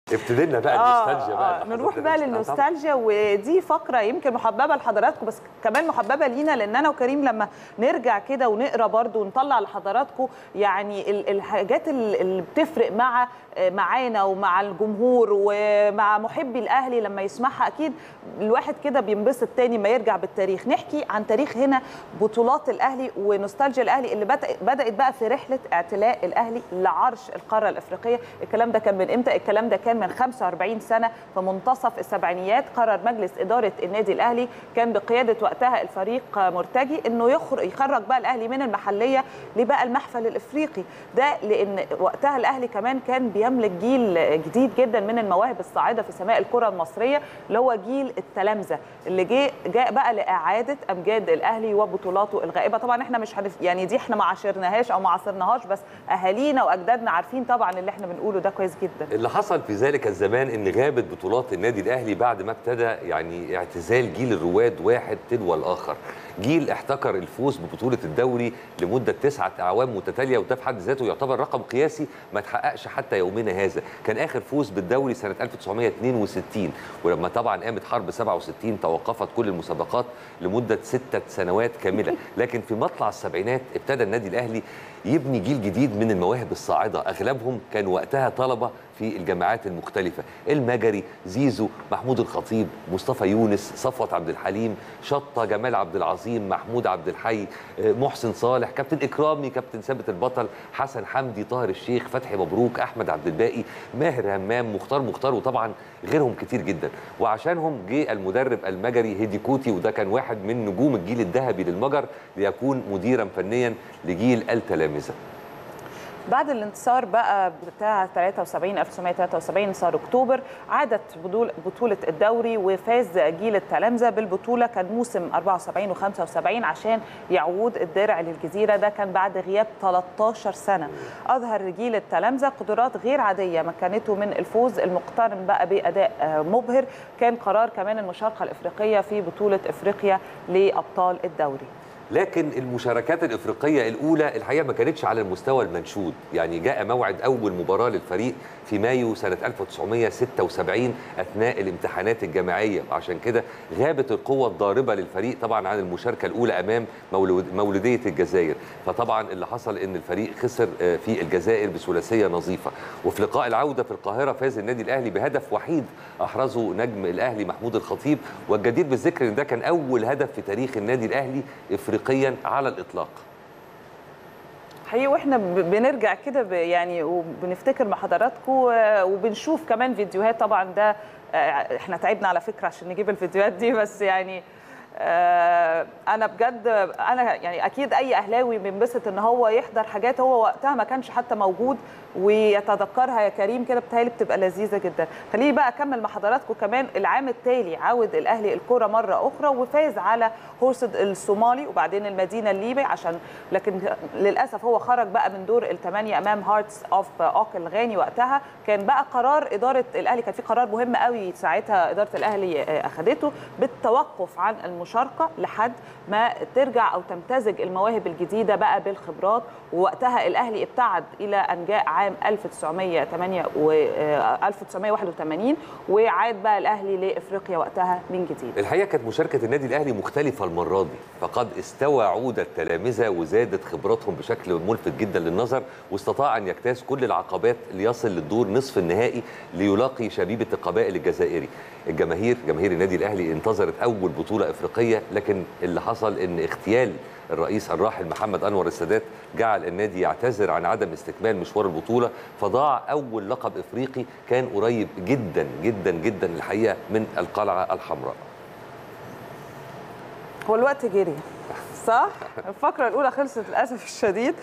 ابتدينا بقى النوستالجيا بقى آه نروح بقى للنوستالجيا ودي فقره يمكن محببه لحضراتكم بس كمان محببه لينا لان انا وكريم لما نرجع كده ونقرا برضو ونطلع لحضراتكم يعني ال- الحاجات ال- اللي بتفرق مع معانا ومع الجمهور ومع محبي الاهلي لما يسمعها اكيد الواحد كده بينبسط تاني ما يرجع بالتاريخ نحكي عن تاريخ هنا بطولات الاهلي ونوستالجيا الاهلي اللي بدأ- بدات بقى في رحله اعتلاء الاهلي لعرش القاره الافريقيه الكلام ده كان من امتى الكلام ده كان من 45 سنه في منتصف السبعينيات قرر مجلس اداره النادي الاهلي كان بقياده وقتها الفريق مرتجي انه يخرج يخرج بقى الاهلي من المحليه لبقى المحفل الافريقي ده لان وقتها الاهلي كمان كان بيملك جيل جديد جدا من المواهب الصاعده في سماء الكره المصريه اللي هو جيل التلامذه اللي جه جاء بقى لاعاده امجاد الاهلي وبطولاته الغائبه طبعا احنا مش هنف... يعني دي احنا ما عاشرناهاش او ما عاصرناهاش بس اهالينا واجدادنا عارفين طبعا اللي احنا بنقوله ده كويس جدا اللي حصل في ذلك الزمان ان غابت بطولات النادي الاهلي بعد ما ابتدى يعني اعتزال جيل الرواد واحد تلو الاخر جيل احتكر الفوز ببطوله الدوري لمده تسعه اعوام متتاليه وده في حد ذاته يعتبر رقم قياسي ما تحققش حتى يومنا هذا كان اخر فوز بالدوري سنه 1962 ولما طبعا قامت حرب 67 توقفت كل المسابقات لمده سته سنوات كامله لكن في مطلع السبعينات ابتدى النادي الاهلي يبني جيل جديد من المواهب الصاعده اغلبهم كان وقتها طلبه في الجامعات المختلفه المجري زيزو محمود الخطيب مصطفى يونس صفوت عبد الحليم شطه جمال عبد العظيم محمود عبد الحي آه، محسن صالح كابتن اكرامي كابتن ثابت البطل حسن حمدي طاهر الشيخ فتحي مبروك احمد عبد الباقي ماهر همام مختار مختار وطبعا غيرهم كتير جدا وعشانهم جه المدرب المجري هيدي كوتي وده كان واحد من نجوم الجيل الذهبي للمجر ليكون مديرا فنيا لجيل التلامذه بعد الانتصار بقى بتاع 73 1973 انتصار اكتوبر عادت بطول- بطوله الدوري وفاز جيل التلامذه بالبطوله كان موسم 74 و75 عشان يعود الدرع للجزيره ده كان بعد غياب 13 سنه اظهر جيل التلامذه قدرات غير عاديه مكنته من الفوز المقترن بقى باداء آه، مبهر كان قرار كمان المشاركه الافريقيه في بطوله افريقيا لابطال الدوري لكن المشاركات الافريقيه الاولى الحقيقه ما كانتش على المستوى المنشود يعني جاء موعد اول مباراه للفريق في مايو سنه 1976 اثناء الامتحانات الجامعيه وعشان كده غابت القوه الضاربه للفريق طبعا عن المشاركه الاولى امام مولود مولوديه الجزائر فطبعا اللي حصل ان الفريق خسر آه، في الجزائر بثلاثيه نظيفه وفي لقاء العوده في القاهره فاز النادي الاهلي بهدف وحيد احرزه نجم الاهلي محمود الخطيب والجدير بالذكر ان ده كان اول هدف في تاريخ النادي الاهلي افريقيا على الاطلاق حقيقي واحنا ب- بنرجع كده ب- يعني وبنفتكر مع حضراتكم آه، وبنشوف كمان فيديوهات طبعا ده آه، احنا تعبنا على فكره عشان نجيب الفيديوهات دي بس يعني آه، انا بجد انا يعني اكيد اي اهلاوي بينبسط ان هو يحضر حاجات هو وقتها ما كانش حتى موجود ويتذكرها يا كريم كده بتهيألي بتبقى لذيذه جدا خليني بقى اكمل مع حضراتكم كمان العام التالي عاود الاهلي الكره مره اخرى وفاز على هورسد الصومالي وبعدين المدينه الليبي عشان لكن للاسف هو خرج بقى من دور الثمانيه امام هارتس اوف اوك الغاني وقتها كان بقى قرار اداره الاهلي كان في قرار مهم قوي ساعتها اداره الاهلي آه، اخذته بالتوقف عن المشاركه لحد ما ترجع او تمتزج المواهب الجديده بقى بالخبرات ووقتها الاهلي ابتعد الى ان جاء عام 1908 و آه، 1981 وعاد بقى الاهلي لافريقيا وقتها من جديد الحقيقه كانت مشاركه النادي الاهلي مختلفه المره دي فقد استوى عود التلامذه وزادت خبراتهم بشكل ملفت جدا للنظر واستطاع ان يجتاز كل العقبات ليصل للدور نصف النهائي ليلاقي شبيبه القبائل الجزائري الجماهير جماهير النادي الاهلي انتظرت اول بطوله افريقيه لكن اللي حصل ان اغتيال الرئيس الراحل محمد انور السادات جعل النادي يعتذر عن عدم استكمال مشوار البطوله فضاع اول لقب افريقي كان قريب جدا جدا جدا الحقيقه من القلعه الحمراء هو الوقت جري صح الفقره الاولى خلصت للاسف الشديد